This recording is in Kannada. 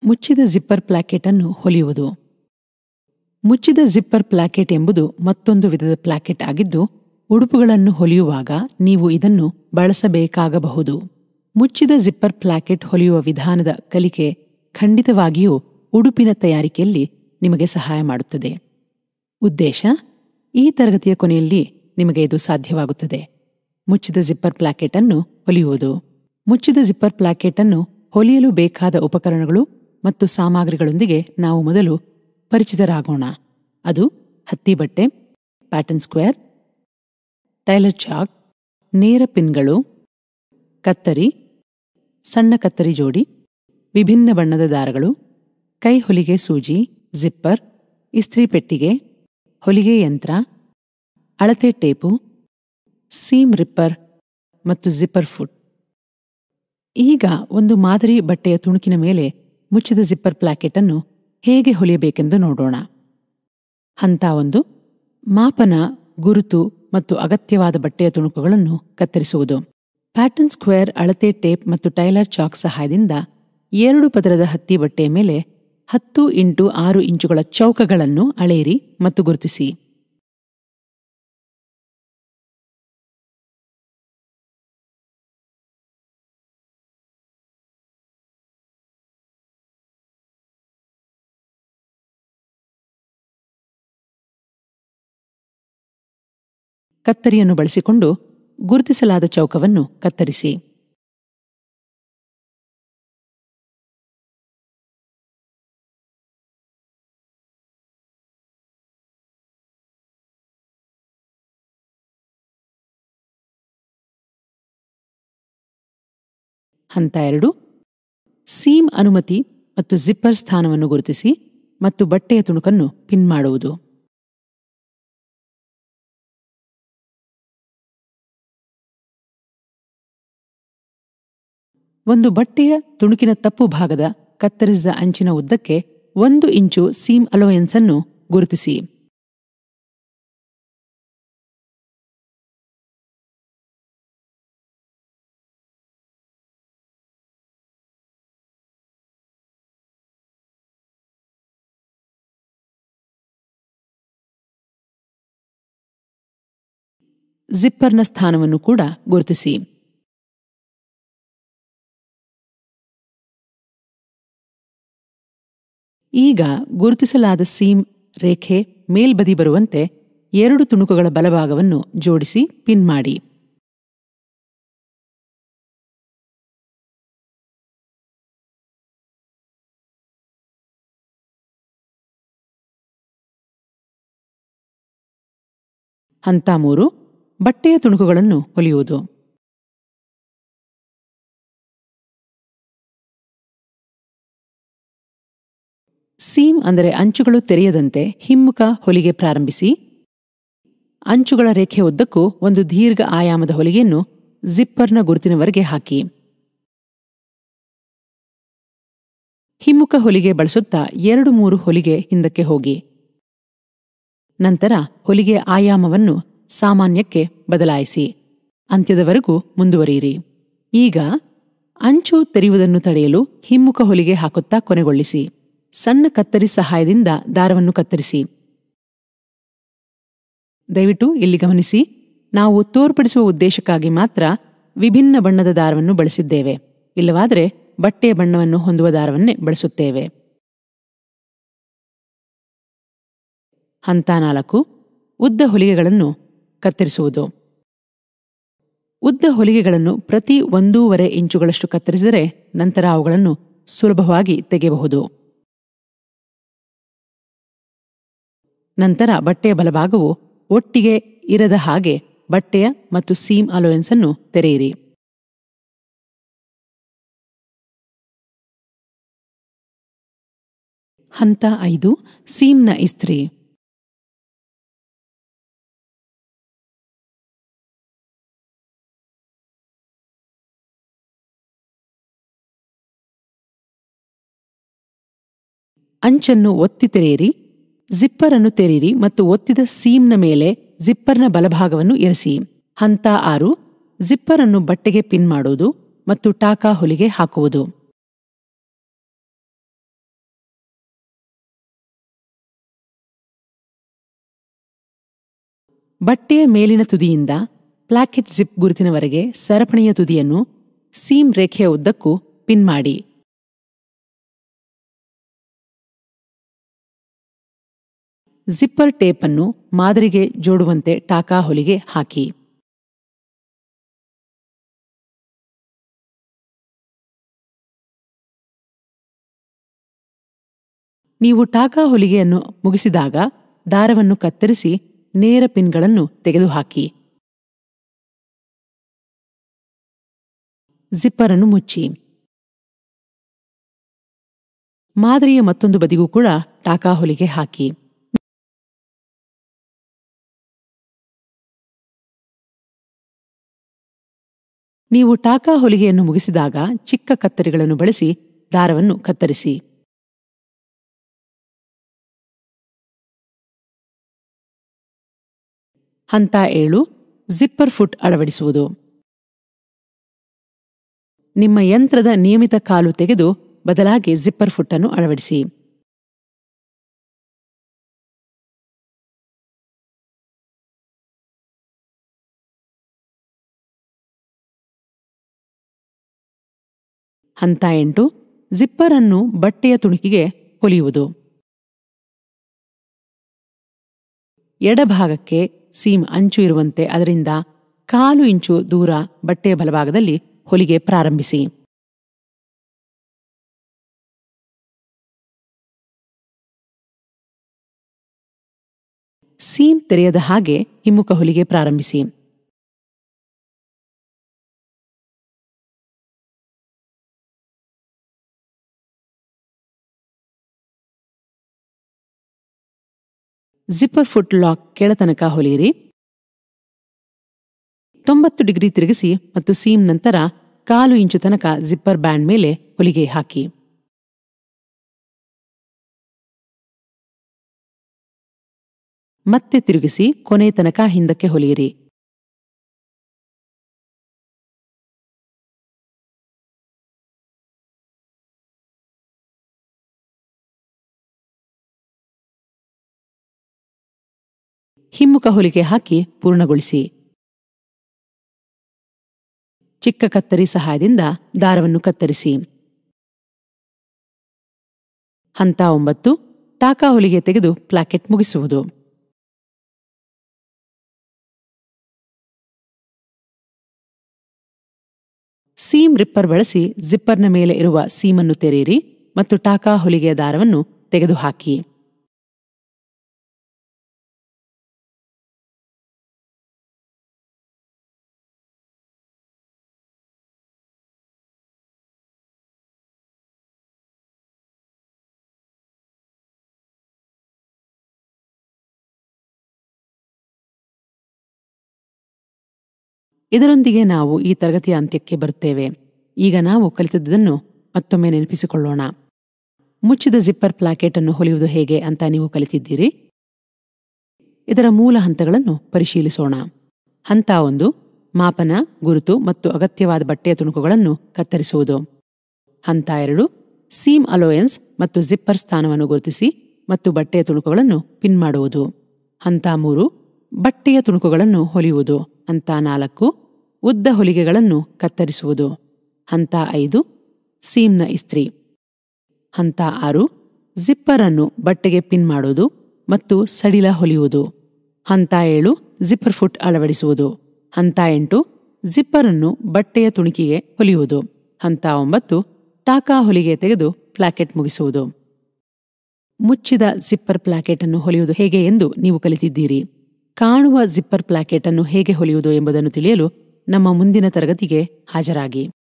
ಮುಚ್ಚಿದ ಜಿಪ್ಪರ್ ಪ್ಲಾಕೆಟ್ ಅನ್ನು ಹೊಲಿಯುವುದು ಮುಚ್ಚಿದ ಜಿಪ್ಪರ್ ಪ್ಲಾಕೆಟ್ ಎಂಬುದು ಮತ್ತೊಂದು ವಿಧದ ಪ್ಲಾಕೆಟ್ ಆಗಿದ್ದು ಉಡುಪುಗಳನ್ನು ಹೊಲಿಯುವಾಗ ನೀವು ಇದನ್ನು ಬಳಸಬೇಕಾಗಬಹುದು ಮುಚ್ಚಿದ ಜಿಪ್ಪರ್ ಪ್ಲಾಕೆಟ್ ಹೊಲಿಯುವ ವಿಧಾನದ ಕಲಿಕೆ ಖಂಡಿತವಾಗಿಯೂ ಉಡುಪಿನ ತಯಾರಿಕೆಯಲ್ಲಿ ನಿಮಗೆ ಸಹಾಯ ಮಾಡುತ್ತದೆ ಉದ್ದೇಶ ಈ ತರಗತಿಯ ಕೊನೆಯಲ್ಲಿ ನಿಮಗೆ ಇದು ಸಾಧ್ಯವಾಗುತ್ತದೆ ಮುಚ್ಚಿದ ಜಿಪ್ಪರ್ ಪ್ಲಾಕೆಟ್ ಅನ್ನು ಹೊಲಿಯುವುದು ಮುಚ್ಚಿದ ಜಿಪ್ಪರ್ ಪ್ಲಾಕೆಟ್ ಅನ್ನು ಹೊಲಿಯಲು ಬೇಕಾದ ಉಪಕರಣಗಳು ಮತ್ತು ಸಾಮಗ್ರಿಗಳೊಂದಿಗೆ ನಾವು ಮೊದಲು ಪರಿಚಿತರಾಗೋಣ ಅದು ಹತ್ತಿ ಬಟ್ಟೆ ಪ್ಯಾಟರ್ನ್ ಸ್ಕ್ವೇರ್ ಟೈಲರ್ ಚಾಕ್ ನೇರ ಪಿನ್ಗಳು ಕತ್ತರಿ ಸಣ್ಣ ಕತ್ತರಿ ಜೋಡಿ ವಿಭಿನ್ನ ಬಣ್ಣದ ದಾರಗಳು ಕೈ ಹೊಲಿಗೆ ಸೂಜಿ ಜಿಪ್ಪರ್ ಇಸ್ತ್ರಿ ಪೆಟ್ಟಿಗೆ ಹೊಲಿಗೆ ಯಂತ್ರ ಅಳತೆ ಟೇಪು ಸೀಮ್ ರಿಪ್ಪರ್ ಮತ್ತು ಜಿಪ್ಪರ್ ಫುಟ್ ಈಗ ಒಂದು ಮಾದರಿ ಬಟ್ಟೆಯ ತುಣುಕಿನ ಮೇಲೆ ಮುಚ್ಚಿದ ಜಿಪ್ಪರ್ ಪ್ಲಾಕೆಟ್ ಅನ್ನು ಹೇಗೆ ಹೊಲಿಯಬೇಕೆಂದು ನೋಡೋಣ ಹಂತ ಒಂದು ಮಾಪನ ಗುರುತು ಮತ್ತು ಅಗತ್ಯವಾದ ಬಟ್ಟೆಯ ತುಣುಕುಗಳನ್ನು ಕತ್ತರಿಸುವುದು ಪ್ಯಾಟರ್ನ್ ಸ್ಕ್ವೇರ್ ಅಳತೆ ಟೇಪ್ ಮತ್ತು ಟೈಲರ್ ಚಾಕ್ ಸಹಾಯದಿಂದ ಎರಡು ಪದರದ ಹತ್ತಿ ಬಟ್ಟೆಯ ಮೇಲೆ ಹತ್ತು ಇಂಟು ಆರು ಇಂಚುಗಳ ಚೌಕಗಳನ್ನು ಅಳೆಯಿರಿ ಮತ್ತು ಗುರುತಿಸಿ ಕತ್ತರಿಯನ್ನು ಬಳಸಿಕೊಂಡು ಗುರುತಿಸಲಾದ ಚೌಕವನ್ನು ಕತ್ತರಿಸಿ ಹಂತ ಎರಡು ಸೀಮ್ ಅನುಮತಿ ಮತ್ತು ಜಿಪ್ಪರ್ ಸ್ಥಾನವನ್ನು ಗುರುತಿಸಿ ಮತ್ತು ಬಟ್ಟೆಯ ತುಣುಕನ್ನು ಪಿನ್ ಮಾಡುವುದು ಒಂದು ಬಟ್ಟೆಯ ತುಣುಕಿನ ತಪ್ಪು ಭಾಗದ ಕತ್ತರಿಸಿದ ಅಂಚಿನ ಉದ್ದಕ್ಕೆ ಒಂದು ಇಂಚು ಸೀಮ್ ಅಲೋಯನ್ಸ್ ಅನ್ನು ಗುರುತಿಸಿ ಜಿಪ್ಪರ್ನ ಸ್ಥಾನವನ್ನು ಕೂಡ ಗುರುತಿಸಿ ಈಗ ಗುರುತಿಸಲಾದ ಸೀಮ್ ರೇಖೆ ಮೇಲ್ಬದಿ ಬರುವಂತೆ ಎರಡು ತುಣುಕುಗಳ ಬಲಭಾಗವನ್ನು ಜೋಡಿಸಿ ಪಿನ್ ಮಾಡಿ ಹಂತ ಮೂರು ಬಟ್ಟೆಯ ತುಣುಕುಗಳನ್ನು ಹೊಲಿಯುವುದು ಸೀಮ್ ಅಂದರೆ ಅಂಚುಗಳು ತೆರೆಯದಂತೆ ಹಿಮ್ಮುಖ ಹೊಲಿಗೆ ಪ್ರಾರಂಭಿಸಿ ಅಂಚುಗಳ ರೇಖೆ ಉದ್ದಕ್ಕೂ ಒಂದು ದೀರ್ಘ ಆಯಾಮದ ಹೊಲಿಗೆಯನ್ನು ಜಿಪ್ಪರ್ನ ಗುರುತಿನವರೆಗೆ ಹಾಕಿ ಹಿಮ್ಮುಖ ಹೊಲಿಗೆ ಬಳಸುತ್ತಾ ಎರಡು ಮೂರು ಹೊಲಿಗೆ ಹಿಂದಕ್ಕೆ ಹೋಗಿ ನಂತರ ಹೊಲಿಗೆ ಆಯಾಮವನ್ನು ಸಾಮಾನ್ಯಕ್ಕೆ ಬದಲಾಯಿಸಿ ಅಂತ್ಯದವರೆಗೂ ಮುಂದುವರಿಯಿರಿ ಈಗ ಅಂಚು ತೆರೆಯುವುದನ್ನು ತಡೆಯಲು ಹಿಮ್ಮುಖ ಹೊಲಿಗೆ ಹಾಕುತ್ತಾ ಕೊನೆಗೊಳಿಸಿ ಸಣ್ಣ ಕತ್ತರಿ ಸಹಾಯದಿಂದ ದಾರವನ್ನು ಕತ್ತರಿಸಿ ದಯವಿಟ್ಟು ಇಲ್ಲಿ ಗಮನಿಸಿ ನಾವು ತೋರ್ಪಡಿಸುವ ಉದ್ದೇಶಕ್ಕಾಗಿ ಮಾತ್ರ ವಿಭಿನ್ನ ಬಣ್ಣದ ದಾರವನ್ನು ಬಳಸಿದ್ದೇವೆ ಇಲ್ಲವಾದರೆ ಬಟ್ಟೆಯ ಬಣ್ಣವನ್ನು ಹೊಂದುವ ದಾರವನ್ನೇ ಬಳಸುತ್ತೇವೆ ಹಂತ ನಾಲ್ಕು ಉದ್ದ ಹೊಲಿಗೆಗಳನ್ನು ಕತ್ತರಿಸುವುದು ಉದ್ದ ಹೊಲಿಗೆಗಳನ್ನು ಪ್ರತಿ ಒಂದೂವರೆ ಇಂಚುಗಳಷ್ಟು ಕತ್ತರಿಸಿದರೆ ನಂತರ ಅವುಗಳನ್ನು ಸುಲಭವಾಗಿ ತೆಗೆಯಬಹುದು ನಂತರ ಬಟ್ಟೆಯ ಬಲಭಾಗವು ಒಟ್ಟಿಗೆ ಇರದ ಹಾಗೆ ಬಟ್ಟೆಯ ಮತ್ತು ಸೀಮ್ ಅಲೋಯನ್ಸ್ ಅನ್ನು ತೆರೆಯಿರಿ ಹಂತ ಐದು ಸೀಮ್ನ ಇಸ್ತ್ರಿ ಅಂಚನ್ನು ಒತ್ತಿ ತೆರೆಯಿರಿ ಜಿಪ್ಪರ್ ಅನ್ನು ತೆರೆಯಿರಿ ಮತ್ತು ಒತ್ತಿದ ಸೀಮ್ನ ಮೇಲೆ ಜಿಪ್ಪರ್ನ ಬಲಭಾಗವನ್ನು ಇರಿಸಿ ಹಂತ ಆರು ಜಿಪ್ಪರ್ ಅನ್ನು ಬಟ್ಟೆಗೆ ಪಿನ್ ಮಾಡುವುದು ಮತ್ತು ಟಾಕಾ ಹೊಲಿಗೆ ಹಾಕುವುದು ಬಟ್ಟೆಯ ಮೇಲಿನ ತುದಿಯಿಂದ ಪ್ಲಾಕೆಟ್ ಜಿಪ್ ಗುರುತಿನವರೆಗೆ ಸರಪಣಿಯ ತುದಿಯನ್ನು ಸೀಮ್ ರೇಖೆಯ ಉದ್ದಕ್ಕೂ ಪಿನ್ ಮಾಡಿ ಜಿಪ್ಪರ್ ಟೇಪ್ ಅನ್ನು ಮಾದರಿಗೆ ಜೋಡುವಂತೆ ಟಾಕಾ ಹೊಲಿಗೆ ಹಾಕಿ ನೀವು ಟಾಕಾ ಹೊಲಿಗೆಯನ್ನು ಮುಗಿಸಿದಾಗ ದಾರವನ್ನು ಕತ್ತರಿಸಿ ನೇರ ಪಿನ್ಗಳನ್ನು ತೆಗೆದುಹಾಕಿ ಜಿಪ್ಪರ್ ಅನ್ನು ಮುಚ್ಚಿ ಮಾದರಿಯ ಮತ್ತೊಂದು ಬದಿಗೂ ಕೂಡ ಟಾಕಾ ಹೊಲಿಗೆ ಹಾಕಿ ನೀವು ಟಾಕಾ ಹೊಲಿಗೆಯನ್ನು ಮುಗಿಸಿದಾಗ ಚಿಕ್ಕ ಕತ್ತರಿಗಳನ್ನು ಬಳಸಿ ದಾರವನ್ನು ಕತ್ತರಿಸಿ ಹಂತ ಏಳು ಜಿಪ್ಪರ್ ಫುಟ್ ಅಳವಡಿಸುವುದು ನಿಮ್ಮ ಯಂತ್ರದ ನಿಯಮಿತ ಕಾಲು ತೆಗೆದು ಬದಲಾಗಿ ಜಿಪ್ಪರ್ ಫುಟ್ ಅನ್ನು ಅಳವಡಿಸಿ ಹಂತ ಎಂಟು ಜಿಪ್ಪರ್ ಅನ್ನು ಬಟ್ಟೆಯ ತುಣುಕಿಗೆ ಹೊಲಿಯುವುದು ಎಡಭಾಗಕ್ಕೆ ಸೀಮ್ ಅಂಚು ಇರುವಂತೆ ಅದರಿಂದ ಕಾಲು ಇಂಚು ದೂರ ಬಟ್ಟೆಯ ಬಲಭಾಗದಲ್ಲಿ ಹೊಲಿಗೆ ಪ್ರಾರಂಭಿಸಿ ಸೀಮ್ ತೆರೆಯದ ಹಾಗೆ ಹಿಮ್ಮುಖ ಹೊಲಿಗೆ ಪ್ರಾರಂಭಿಸಿ ಜಿಪ್ಪರ್ ಫುಟ್ ಲಾಕ್ ಕೆಳತನಕ ಹೊಲಿಯಿರಿ ತೊಂಬತ್ತು ಡಿಗ್ರಿ ತಿರುಗಿಸಿ ಮತ್ತು ಸೀಮ್ ನಂತರ ಕಾಲು ಇಂಚು ತನಕ ಜಿಪ್ಪರ್ ಬ್ಯಾಂಡ್ ಮೇಲೆ ಹೊಲಿಗೆ ಹಾಕಿ ಮತ್ತೆ ತಿರುಗಿಸಿ ಕೊನೆ ತನಕ ಹಿಂದಕ್ಕೆ ಹೊಲಿಯಿರಿ ಹಿಮ್ಮುಖ ಹೊಲಿಗೆ ಹಾಕಿ ಪೂರ್ಣಗೊಳಿಸಿ ಚಿಕ್ಕ ಕತ್ತರಿ ಸಹಾಯದಿಂದ ದಾರವನ್ನು ಕತ್ತರಿಸಿ ಹಂತ ಒಂಬತ್ತು ಟಾಕಾ ಹೊಲಿಗೆ ತೆಗೆದು ಪ್ಲಾಕೆಟ್ ಮುಗಿಸುವುದು ಸೀಮ್ ರಿಪ್ಪರ್ ಬಳಸಿ ಜಿಪ್ಪರ್ನ ಮೇಲೆ ಇರುವ ಸೀಮನ್ನು ತೆರೆಯಿರಿ ಮತ್ತು ಟಾಕಾ ಹೊಲಿಗೆಯ ದಾರವನ್ನು ತೆಗೆದುಹಾಕಿ ಇದರೊಂದಿಗೆ ನಾವು ಈ ತರಗತಿಯ ಅಂತ್ಯಕ್ಕೆ ಬರುತ್ತೇವೆ ಈಗ ನಾವು ಕಲಿತದ್ದನ್ನು ಮತ್ತೊಮ್ಮೆ ನೆನಪಿಸಿಕೊಳ್ಳೋಣ ಮುಚ್ಚಿದ ಜಿಪ್ಪರ್ ಪ್ಲಾಕೆಟ್ ಅನ್ನು ಹೊಲಿಯುವುದು ಹೇಗೆ ಅಂತ ನೀವು ಕಲಿತಿದ್ದೀರಿ ಇದರ ಮೂಲ ಹಂತಗಳನ್ನು ಪರಿಶೀಲಿಸೋಣ ಹಂತ ಒಂದು ಮಾಪನ ಗುರುತು ಮತ್ತು ಅಗತ್ಯವಾದ ಬಟ್ಟೆಯ ತುಣುಕುಗಳನ್ನು ಕತ್ತರಿಸುವುದು ಹಂತ ಎರಡು ಸೀಮ್ ಅಲೋಯನ್ಸ್ ಮತ್ತು ಜಿಪ್ಪರ್ ಸ್ಥಾನವನ್ನು ಗುರುತಿಸಿ ಮತ್ತು ಬಟ್ಟೆಯ ತುಣುಕುಗಳನ್ನು ಪಿನ್ ಮಾಡುವುದು ಹಂತ ಮೂರು ಬಟ್ಟೆಯ ತುಣುಕುಗಳನ್ನು ಹೊಲಿಯುವುದು ಹಂತ ನಾಲ್ಕು ಉದ್ದ ಹೊಲಿಗೆಗಳನ್ನು ಕತ್ತರಿಸುವುದು ಹಂತ ಐದು ಸೀಮ್ನ ಇಸ್ತ್ರಿ ಹಂತ ಆರು ಜಿಪ್ಪರ್ ಅನ್ನು ಬಟ್ಟೆಗೆ ಪಿನ್ ಮಾಡುವುದು ಮತ್ತು ಸಡಿಲ ಹೊಲಿಯುವುದು ಹಂತ ಏಳು ಜಿಪ್ಪರ್ ಫುಟ್ ಅಳವಡಿಸುವುದು ಹಂತ ಎಂಟು ಜಿಪ್ಪರ್ ಅನ್ನು ಬಟ್ಟೆಯ ತುಣುಕಿಗೆ ಹೊಲಿಯುವುದು ಹಂತ ಒಂಬತ್ತು ಟಾಕಾ ಹೊಲಿಗೆ ತೆಗೆದು ಪ್ಲಾಕೆಟ್ ಮುಗಿಸುವುದು ಮುಚ್ಚಿದ ಜಿಪ್ಪರ್ ಪ್ಲಾಕೆಟ್ ಅನ್ನು ಹೊಲಿಯುವುದು ಹೇಗೆ ಎಂದು ನೀವು ಕಲಿತಿದ್ದೀರಿ ಕಾಣುವ ಜಿಪ್ಪರ್ ಪ್ಲಾಕೆಟ್ ಅನ್ನು ಹೇಗೆ ಹೊಲಿಯುವುದು ಎಂಬುದನ್ನು ತಿಳಿಯಲು ನಮ್ಮ ಮುಂದಿನ ತರಗತಿಗೆ ಹಾಜರಾಗಿ